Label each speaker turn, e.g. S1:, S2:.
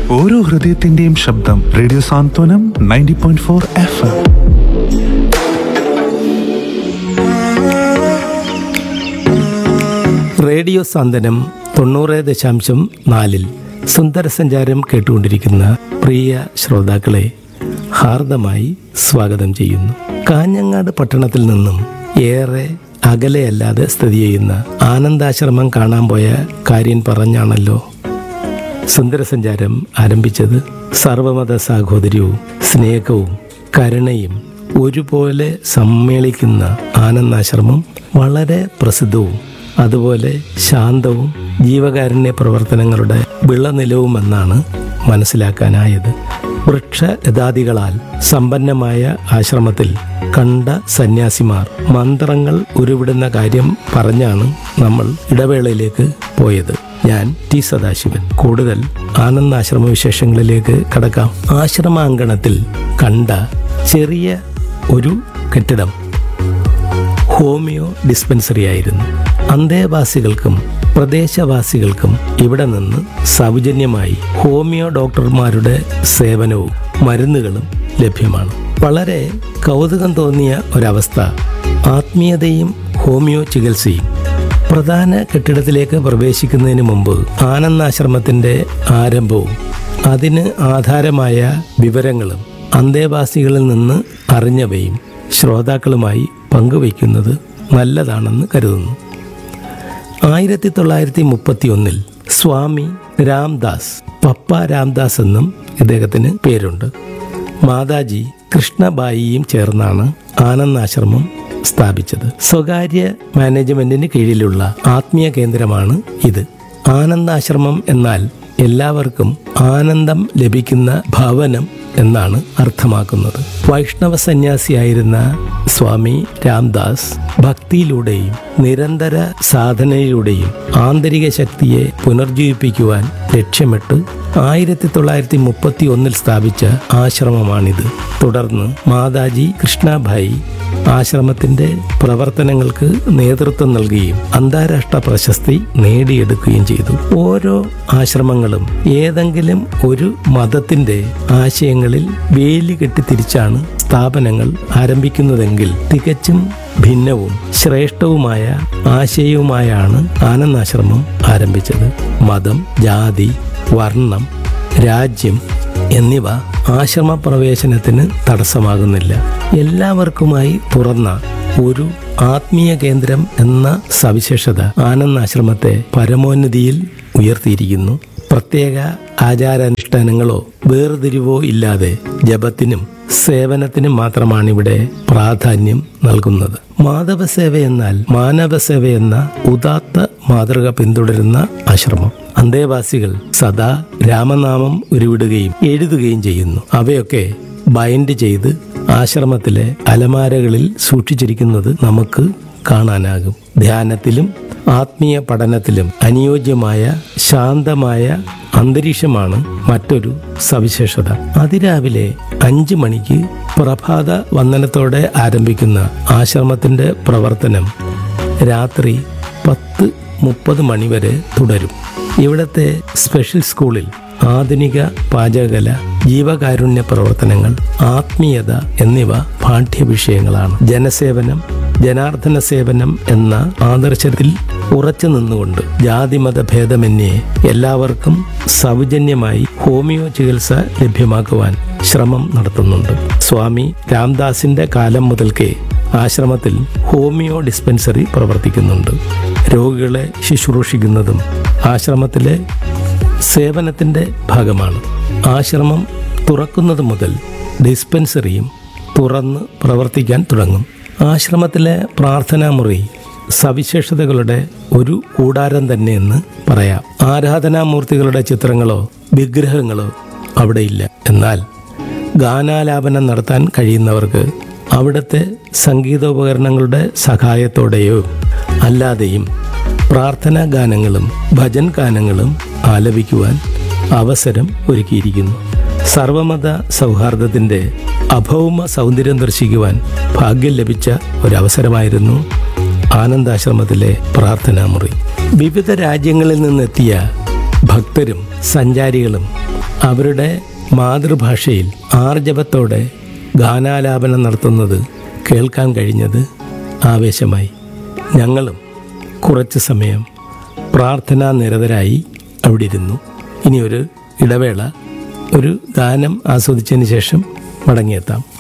S1: ഓരോ ഹൃദയത്തിന്റെയും ശബ്ദം radio Santhwanam ninety point four F M
S2: radio Santhwanam തൊണ്ണൂറ് ദശാംശം നാലിൽ സുന്ദരസഞ്ചാരം കേട്ടുകൊണ്ടിരിക്കുന്ന പ്രിയ ശ്രോതാക്കളെ ഹാർദമായി സ്വാഗതം ചെയ്യുന്നു കാഞ്ഞങ്ങാട് പട്ടണത്തിൽ നിന്നും ഏറെ അകലെയല്ലാതെ സ്ഥിതി ചെയ്യുന്ന ആനന്ദാശ്രമം കാണാൻ പോയ കാര്യം പറഞ്ഞാണല്ലോ സുന്ദരസഞ്ചാരം ആരംഭിച്ചത് സർവമത സാഹോദര്യവും സ്നേഹവും കരുണയും ഒരുപോലെ സമ്മേളിക്കുന്ന ആനന്ദാശ്രമം വളരെ പ്രസിദ്ധവും അതുപോലെ ശാന്തവും ജീവകാരുണ്യ പ്രവർത്തനങ്ങളുടെ വിളനിലവുമെന്നാണ് മനസ്സിലാക്കാനായത് വൃക്ഷലതാദികളാൽ സമ്പന്നമായ ആശ്രമത്തിൽ കണ്ട സന്യാസിമാർ മന്ത്രങ്ങൾ ഉരുവിടുന്ന കാര്യം പറഞ്ഞാണ് നമ്മൾ ഇടവേളയിലേക്ക് പോയത് ഞാൻ ടി സദാശിവൻ കൂടുതൽ ആനന്ദാശ്രമ വിശേഷങ്ങളിലേക്ക് കടക്കാം ആശ്രമാങ്കണത്തിൽ കണ്ട ചെറിയ ഒരു കെട്ടിടം ഹോമിയോ ഡിസ്പെൻസറി ആയിരുന്നു അന്തേവാസികൾക്കും പ്രദേശവാസികൾക്കും ഇവിടെ നിന്ന് സൗജന്യമായി ഹോമിയോ ഡോക്ടർമാരുടെ സേവനവും മരുന്നുകളും ലഭ്യമാണ് വളരെ കൗതുകം തോന്നിയ ഒരവസ്ഥ ആത്മീയതയും ഹോമിയോ ചികിത്സയും പ്രധാന കെട്ടിടത്തിലേക്ക് പ്രവേശിക്കുന്നതിന് മുമ്പ് ആനന്ദാശ്രമത്തിന്റെ ആരംഭവും അതിന് ആധാരമായ വിവരങ്ങളും അന്തേവാസികളിൽ നിന്ന് അറിഞ്ഞവയും ശ്രോതാക്കളുമായി പങ്കുവയ്ക്കുന്നത് നല്ലതാണെന്ന് കരുതുന്നു ആയിരത്തി തൊള്ളായിരത്തി മുപ്പത്തി ഒന്നിൽ സ്വാമി രാംദാസ് പപ്പ രാംദാസ് എന്നും ഇദ്ദേഹത്തിന് പേരുണ്ട് മാതാജി കൃഷ്ണബായിയും ചേർന്നാണ് ആനന്ദാശ്രമം സ്ഥാപിച്ചത് സ്വകാര്യ മാനേജ്മെന്റിന് കീഴിലുള്ള ആത്മീയ കേന്ദ്രമാണ് ഇത് ആനന്ദാശ്രമം എന്നാൽ എല്ലാവർക്കും ആനന്ദം ലഭിക്കുന്ന ഭവനം എന്നാണ് അർത്ഥമാക്കുന്നത് വൈഷ്ണവ സന്യാസിയായിരുന്ന സ്വാമി രാംദാസ് ഭക്തിയിലൂടെയും നിരന്തര സാധനയിലൂടെയും ആന്തരിക ശക്തിയെ പുനർജീവിപ്പിക്കുവാൻ ലക്ഷ്യമിട്ട് ആയിരത്തി തൊള്ളായിരത്തി മുപ്പത്തി ഒന്നിൽ സ്ഥാപിച്ച ആശ്രമമാണിത് തുടർന്ന് മാതാജി കൃഷ്ണഭായി ആശ്രമത്തിന്റെ പ്രവർത്തനങ്ങൾക്ക് നേതൃത്വം നൽകുകയും അന്താരാഷ്ട്ര പ്രശസ്തി നേടിയെടുക്കുകയും ചെയ്തു ഓരോ ആശ്രമങ്ങളും ഏതെങ്കിലും ഒരു മതത്തിന്റെ ആശയങ്ങളിൽ വേലി കെട്ടി തിരിച്ചാണ് സ്ഥാപനങ്ങൾ ആരംഭിക്കുന്നതെങ്കിൽ തികച്ചും ഭിന്നവും ശ്രേഷ്ഠവുമായ ആശയവുമായാണ് ആനന്ദാശ്രമം ആരംഭിച്ചത് മതം ജാതി വർണ്ണം രാജ്യം എന്നിവ ആശ്രമ പ്രവേശനത്തിന് തടസ്സമാകുന്നില്ല എല്ലാവർക്കുമായി തുറന്ന ഒരു ആത്മീയ കേന്ദ്രം എന്ന സവിശേഷത ആനന്ദാശ്രമത്തെ പരമോന്നതിയിൽ ഉയർത്തിയിരിക്കുന്നു പ്രത്യേക ആചാരാനുഷ്ഠാനങ്ങളോ വേർതിരിവോ ഇല്ലാതെ ജപത്തിനും സേവനത്തിനും മാത്രമാണ് ഇവിടെ പ്രാധാന്യം നൽകുന്നത് മാധവസേവ എന്നാൽ മാനവസേവ എന്ന ഉദാത്ത മാതൃക പിന്തുടരുന്ന ആശ്രമം അന്തേവാസികൾ സദാ രാമനാമം ഉരുവിടുകയും എഴുതുകയും ചെയ്യുന്നു അവയൊക്കെ ബൈൻഡ് ചെയ്ത് ആശ്രമത്തിലെ അലമാരകളിൽ സൂക്ഷിച്ചിരിക്കുന്നത് നമുക്ക് കാണാനാകും ധ്യാനത്തിലും ആത്മീയ പഠനത്തിലും അനുയോജ്യമായ ശാന്തമായ അന്തരീക്ഷമാണ് മറ്റൊരു സവിശേഷത അതിരാവിലെ അഞ്ചു മണിക്ക് പ്രഭാത വന്ദനത്തോടെ ആരംഭിക്കുന്ന ആശ്രമത്തിന്റെ പ്രവർത്തനം രാത്രി പത്ത് മുപ്പത് മണിവരെ തുടരും ഇവിടത്തെ സ്പെഷ്യൽ സ്കൂളിൽ ആധുനിക പാചകകല ജീവകാരുണ്യ പ്രവർത്തനങ്ങൾ ആത്മീയത എന്നിവ പാഠ്യവിഷയങ്ങളാണ് ജനസേവനം ജനാർദ്ദന സേവനം എന്ന ആദർശത്തിൽ ഉറച്ചു നിന്നുകൊണ്ട് ജാതിമത ഭേദമന്യേ എല്ലാവർക്കും സൗജന്യമായി ഹോമിയോ ചികിത്സ ലഭ്യമാക്കുവാൻ ശ്രമം നടത്തുന്നുണ്ട് സ്വാമി രാംദാസിന്റെ കാലം മുതൽക്കേ ആശ്രമത്തിൽ ഹോമിയോ ഡിസ്പെൻസറി പ്രവർത്തിക്കുന്നുണ്ട് രോഗികളെ ശുശ്രൂഷിക്കുന്നതും ആശ്രമത്തിലെ സേവനത്തിന്റെ ഭാഗമാണ് ആശ്രമം തുറക്കുന്നത് മുതൽ ഡിസ്പെൻസറിയും തുറന്ന് പ്രവർത്തിക്കാൻ തുടങ്ങും ആശ്രമത്തിലെ പ്രാർത്ഥനാ മുറി സവിശേഷതകളുടെ ഒരു കൂടാരം തന്നെയെന്ന് പറയാം ആരാധനാമൂർത്തികളുടെ ചിത്രങ്ങളോ വിഗ്രഹങ്ങളോ അവിടെയില്ല എന്നാൽ ഗാനാലാപനം നടത്താൻ കഴിയുന്നവർക്ക് അവിടുത്തെ സംഗീതോപകരണങ്ങളുടെ സഹായത്തോടെയോ അല്ലാതെയും പ്രാർത്ഥനാ ഗാനങ്ങളും ഭജൻ ഗാനങ്ങളും ആലപിക്കുവാൻ അവസരം ഒരുക്കിയിരിക്കുന്നു സർവമത സൗഹാർദ്ദത്തിന്റെ അഭൗമ സൗന്ദര്യം ദർശിക്കുവാൻ ഭാഗ്യം ലഭിച്ച ഒരവസരമായിരുന്നു ആനന്ദാശ്രമത്തിലെ പ്രാർത്ഥനാമുറി വിവിധ രാജ്യങ്ങളിൽ നിന്നെത്തിയ ഭക്തരും സഞ്ചാരികളും അവരുടെ മാതൃഭാഷയിൽ ആർജവത്തോടെ ഗാനാലാപനം നടത്തുന്നത് കേൾക്കാൻ കഴിഞ്ഞത് ആവേശമായി ഞങ്ങളും കുറച്ച് സമയം പ്രാർത്ഥനാ നിരതരായി അവിടെ ഇരുന്നു ഇനി ഒരു ഇടവേള ഒരു ഗാനം ആസ്വദിച്ചതിന് ശേഷം മടങ്ങിയെത്താം